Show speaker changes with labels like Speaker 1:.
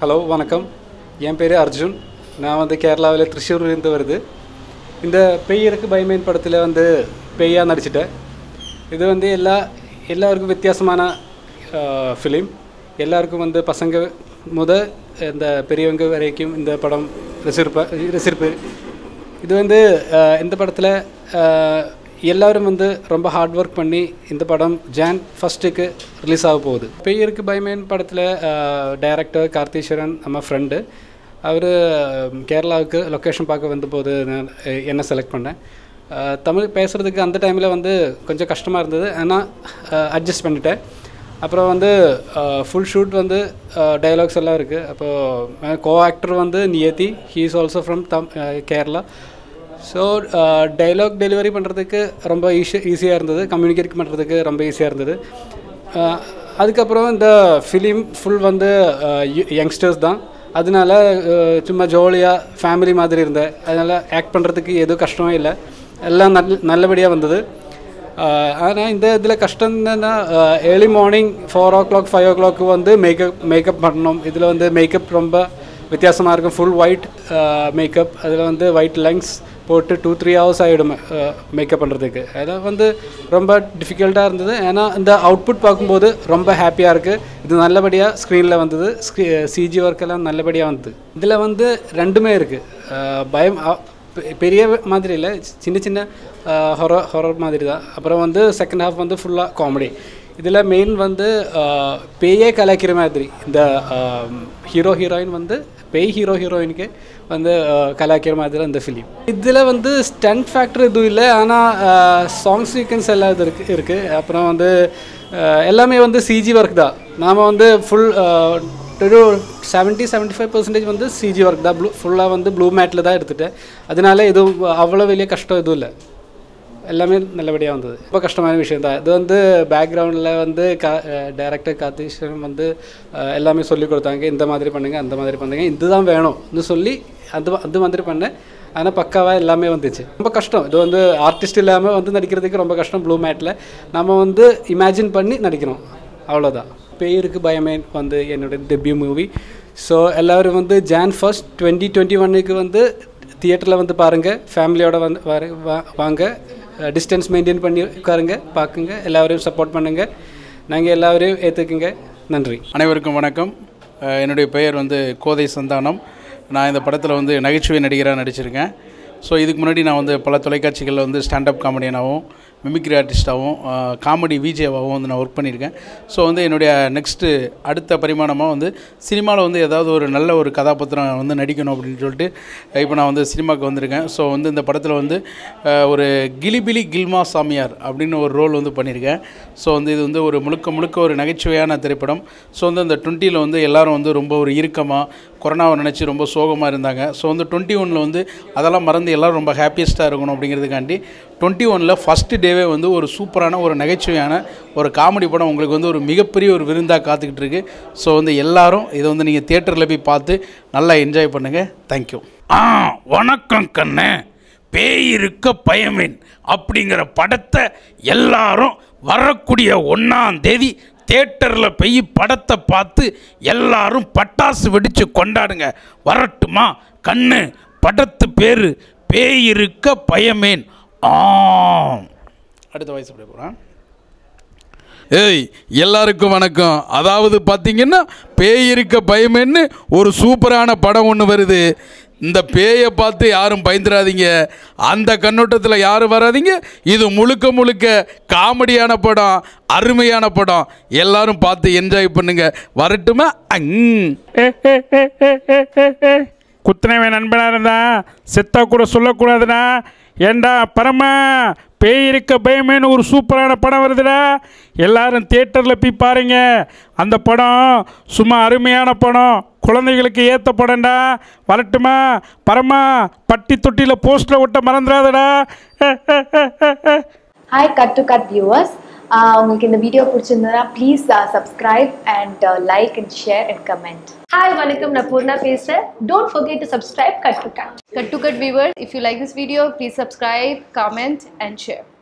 Speaker 1: Hello வணக்கம் என் பேர் அர்ஜுன் நான் வந்து கேரளாவில் திருச்சூர்லேருந்து வருது இந்த பெய்யருக்கு பயமேன் படத்தில் வந்து பெய்யாக நடிச்சிட்டேன் இது வந்து எல்லா எல்லாருக்கும் வித்தியாசமான ஃபிலிம் எல்லாருக்கும் வந்து பசங்க முத இந்த பெரியவங்க வரைக்கும் இந்த படம் ரசிப்ப ரசிப்பு இது வந்து அஹ், இந்த படத்தில் எல்லாரும் வந்து ரொம்ப ஹார்ட் ஒர்க் பண்ணி இந்த படம் ஜான் ஃபஸ்ட்டுக்கு ரிலீஸ் ஆக போகுது பெய்யருக்கு பயமேன் படத்தில் டைரக்டர் கார்த்தீஸ்வரன் நம்ம ஃப்ரெண்டு அவர் கேரளாவுக்கு லொக்கேஷன் பார்க்க வந்தபோது நான் அஹ், என்ன செலக்ட் பண்ணேன் அஹ், தமிழ் பேசுகிறதுக்கு அந்த டைமில் வந்து கொஞ்சம் கஷ்டமாக இருந்தது ஆனால் அட்ஜஸ்ட் பண்ணிட்டேன் அப்புறம் வந்து ஃபுல் ஷூட் வந்து டயலாக்ஸ் எல்லாம் இருக்குது அப்போது கோ ஆக்டர் வந்து நியதி he is also from them Kerala so dialogue delivery பண்ணுறதுக்கு ரொம்ப ஈஸி ஈஸியாக இருந்தது கம்யூனிகேட் பண்ணுறதுக்கு ரொம்ப ஈஸியாக இருந்தது அஹ், அதுக்கப்புறம் இந்த ஃபிலிம் ஃபுல் வந்து யங்ஸ்டர்ஸ் தான் அதனால அஹ், சும்மா ஜாலியாக ஃபேமிலி மாதிரி இருந்தேன் அதனால் ஆக்ட் பண்ணுறதுக்கு எதுவும் கஷ்டமே இல்லை எல்லாம் நல்ல நல்லபடியாக வந்தது ஆனால் இந்த இதில் கஷ்டம் என்னன்னா early morning four o'clock five o'clock வந்து மேக்கப் மேக்கப் பண்ணணும் இதில் வந்து மேக்கப் ரொம்ப வித்தியாசமாக இருக்கும் ஃபுல் ஒயிட் மேக்கப் அதில் வந்து ஒயிட் லெங்ஸ் போட்டு டூ த்ரீ ஹவர்ஸ் ஆகிடும் மேக்கப் பண்ணுறதுக்கு அதெல்லாம் வந்து ரொம்ப டிஃபிகல்ட்டாக இருந்தது ஏன்னா இந்த அவுட்புட் பார்க்கும்போது ரொம்ப ஹாப்பியாக இருக்குது இது நல்லபடியாக ஸ்க்ரீனில் வந்தது சிஜி ஒர்க் எல்லாம் நல்லபடியாக வந்தது இதில் வந்து ரெண்டுமே இருக்குது பயம் அ- பெ- பெரிய மாதிரி இல்லை சின்ன சின்ன ஹொரர் ஹொரர் மாதிரி தான் அப்புறம் வந்து செகண்ட் ஹாஃப் வந்து ஃபுல்லாக காமெடி இதில் மெயின் வந்து ஆஹ், பேயே கலாய்க்கிற மாதிரி இந்த ஹீரோ ஹீரோயின் வந்து பேய் ஹீரோ ஹீரோயினுக்கு வந்து ஆஹ், கலாய்க்கிற மாதிரி தான் இந்த ஃபிலிம் இதில் வந்து ஸ்டண்ட் ஃபேக்டர் எதுவும் இல்லை ஆனால் சாங் சீக்வன்ஸ் எல்லாம் இது இருக்குது இருக்குது அப்புறம் வந்து ஆஹ், எல்லாமே வந்து சிஜி ஒர்க் தான் நாம் வந்து ஃபுல் ஒரு செவன்ட்டி செவன்ட்டி ஃபைவ் பர்சன்டேஜ் வந்து சிஜி ஒர்க் தான் ப்ளூ ஃபுல்லாக வந்து ப்ளூ மேட்டில் தான் எடுத்துட்டேன் அதனால எதுவும் அவ்வளோ வெளிய கஷ்டம் எதுவும் இல்லை எல்லாமே நல்லபடியாக வந்தது ரொம்ப கஷ்டமான விஷயம் தான் இது வந்து பேக்ரவுண்டில் வந்து கா டேரக்டர் கார்த்தீஸ்வரன் வந்து அஹ், எல்லாமே சொல்லி கொடுத்தாங்க இந்த மாதிரி பண்ணுங்க அந்த மாதிரி பண்ணுங்க இதுதான் வேணும்னு சொல்லி அது அது மாதிரி பண்ணேன் ஆனால் பக்காவாக எல்லாமே வந்துச்சு ரொம்ப கஷ்டம் இது வந்து ஆர்டிஸ்ட் இல்லாமல் வந்து நடிக்கிறதுக்கு ரொம்ப கஷ்டம் ப்ளூ மேட்டில் நம்ம வந்து இமேஜின் பண்ணி நடிக்கணும் அவ்வளோதான் பேருக்கு பயமே வந்து என்னோட டெபியூ மூவி ஸோ எல்லோரும் வந்து ஜான் ஃபர்ஸ்ட் டுவெண்ட்டி டுவெண்ட்டி ஒன்னுக்கு வந்து தியேட்டரில் வந்து பாருங்கள் ஃபேமிலியோட வந்து வர வா- வாங்க டிஸ்டன்ஸ் மெயின்டைன் பண்ணி உட்காருங்க பார்க்குங்க எல்லாரையும் சப்போர்ட் பண்ணுங்கள் நாங்கள் எல்லாரையும் ஏற்றுக்குங்க நன்றி
Speaker 2: அனைவருக்கும் வணக்கம் அஹ் என்னுடைய பெயர் வந்து கோதை சந்தானம் நான் இந்த படத்தில் வந்து நகைச்சுவை நடிகராக நடிச்சிருக்கேன் ஸோ இதுக்கு முன்னாடி நான் வந்து பல தொலைக்காட்சிகளில் வந்து ஸ்டாண்டப் காமெடியனாகவும் மிமிக்ரி ஆர்டிஸ்டாகவும் காமெடி விஜேவாகவும் வந்து நான் ஒர்க் பண்ணியிருக்கேன் ஸோ வந்து என்னுடைய நெக்ஸ்ட்டு அடுத்த பரிமாணமாக வந்து சினிமாவில் வந்து ஏதாவது ஒரு நல்ல ஒரு கதாபாத்திரம் வந்து நடிக்கணும் அப்படின்னு சொல்லிட்டு இப்போ நான் வந்து சினிமாவுக்கு வந்திருக்கேன் ஸோ வந்து இந்த படத்தில் வந்து அஹ், ஒரு கிலிபிலி கில்மா சாமியார் அப்படின்னு ஒரு ரோல் வந்து பண்ணியிருக்கேன் ஸோ வந்து இது வந்து ஒரு முழுக்க முழுக்க ஒரு நகைச்சுவையான திரைப்படம் ஸோ வந்து அந்த டுவெண்ட்டியில் வந்து எல்லாரும் வந்து ரொம்ப ஒரு இறுக்கமாக கொரோனாவை நினச்சி ரொம்ப சோகமாக இருந்தாங்க ஸோ வந்து டுவெண்ட்டி ஒனில் வந்து அதெல்லாம் மறந்து எல்லோரும் ரொம்ப ஹாப்பியஸ்ட்டாக இருக்கணும் அப்படிங்கிறதுக்காண்டி டுவெண்ட்டி ஒனில் ஃபஸ்ட்டு டேவே வந்து ஒரு சூப்பரான ஒரு நகைச்சுவையான ஒரு காமெடி படம் உங்களுக்கு வந்து ஒரு மிகப்பெரிய ஒரு விருந்தாக காத்துக்கிட்டு இருக்கு ஸோ வந்து எல்லாரும் இதை வந்து நீங்கள் தியேட்டரில் போய் பார்த்து நல்லா என்ஜாய் பண்ணுங்கள் தேங்க்யூ
Speaker 3: ஆ வணக்கம் கண்ணு பேய் இருக்க பயமேன் அப்படிங்கிற படத்தை எல்லாரும் வரக்கூடிய ஒன்றாம் தேதி தேட்டரில் போய் படத்தை பார்த்து எல்லாரும் பட்டாசு வெடித்து கொண்டாடுங்க வரட்டுமா கண்ணு படத்து பேர் பேய் இருக்க பயமேன் ஆம்
Speaker 2: அடுத்த வயசு அப்படியே போகிறேன் ஏய் எல்லாருக்கும் வணக்கம் அதாவது பார்த்தீங்கன்னா பேய் இருக்க பயமேன்னு ஒரு சூப்பரான படம் ஒன்று வருது இந்த பேயை பார்த்து யாரும் பயந்துடாதீங்க அந்த கண்ணோட்டத்தில் யாரும் வராதீங்க இது முழுக்க முழுக்க காமெடியான படம் அருமையான படம் எல்லாரும் பார்த்து என்ஜாய் பண்ணுங்க வரட்டுமா அங்
Speaker 4: குத்துனவன் நண்பனாக இருந்தா செத்தா கூட சொல்லக்கூடாதுடா ஏண்டா பரமா பேய் இருக்க பயமேன்னு ஒரு சூப்பரான படம் வருதுடா எல்லாரும் தியேட்டரில் போய் பாருங்க அந்த படம் சும்மா அருமையான படம் குழந்தைகளுக்கு ஏற்ற படம்டா வரட்டுமா பரமா பட்டி தொட்டியில் போஸ்டரை ஒட்ட மறந்துடாதடா
Speaker 5: hi cut to cut viewers உங்களுக்கு இந்த வீடியோ பிடிச்சிருந்ததுன்னா please subscribe and like and share and comment
Speaker 6: hi வணக்கம் நான் பூர்ணா பேசுகிறேன் don't forget to subscribe cut to cut
Speaker 7: Cut to Cut viewers, if you like this video, please subscribe, comment, and share.